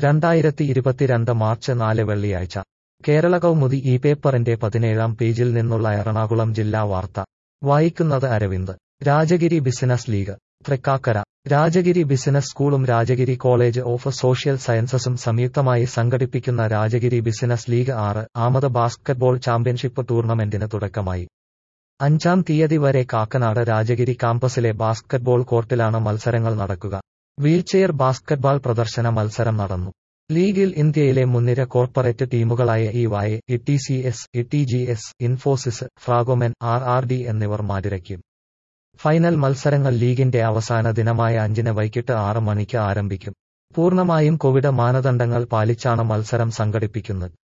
രണ്ടായിരത്തി ഇരുപത്തിരണ്ട് മാർച്ച് നാല് വെള്ളിയാഴ്ച കേരള കൗമുദി ഈ പേപ്പറിന്റെ പതിനേഴാം പേജിൽ നിന്നുള്ള എറണാകുളം ജില്ലാ വാർത്ത വായിക്കുന്നത് Aravind Rajagiri business league Thrikkakara Rajagiri business സ്കൂളും രാജഗിരി കോളേജ് ഓഫ് സോഷ്യൽ സയൻസസും സംയുക്തമായി സംഘടിപ്പിക്കുന്ന രാജഗിരി ബിസിനസ് ലീഗ് ആറ് ആമത് ബാസ്കറ്റ്ബോൾ ചാമ്പ്യൻഷിപ്പ് ടൂർണമെന്റിന് തുടക്കമായി അഞ്ചാം തീയതി വരെ കാക്കനാട് രാജഗിരി കാമ്പസിലെ ബാസ്കറ്റ്ബോൾ കോർട്ടിലാണ് മത്സരങ്ങൾ നടക്കുക വീൽചെയർ ബാസ്കറ്റ്ബാൾ പ്രദർശന മത്സരം നടന്നു ലീഗിൽ ഇന്ത്യയിലെ മുൻനിര കോർപ്പറേറ്റ് ടീമുകളായ E Y E T C S E T G S Infosys Fragomen R R D എന്നിവർ മാതിരയ്ക്കും ഫൈനൽ മത്സരങ്ങൾ ലീഗിന്റെ അവസാന ദിനമായ അഞ്ചിന് വൈകിട്ട് ആറ് മണിക്ക് ആരംഭിക്കും പൂർണ്ണമായും കോവിഡ് മാനദണ്ഡങ്ങൾ പാലിച്ചാണ് മത്സരം സംഘടിപ്പിക്കുന്നത്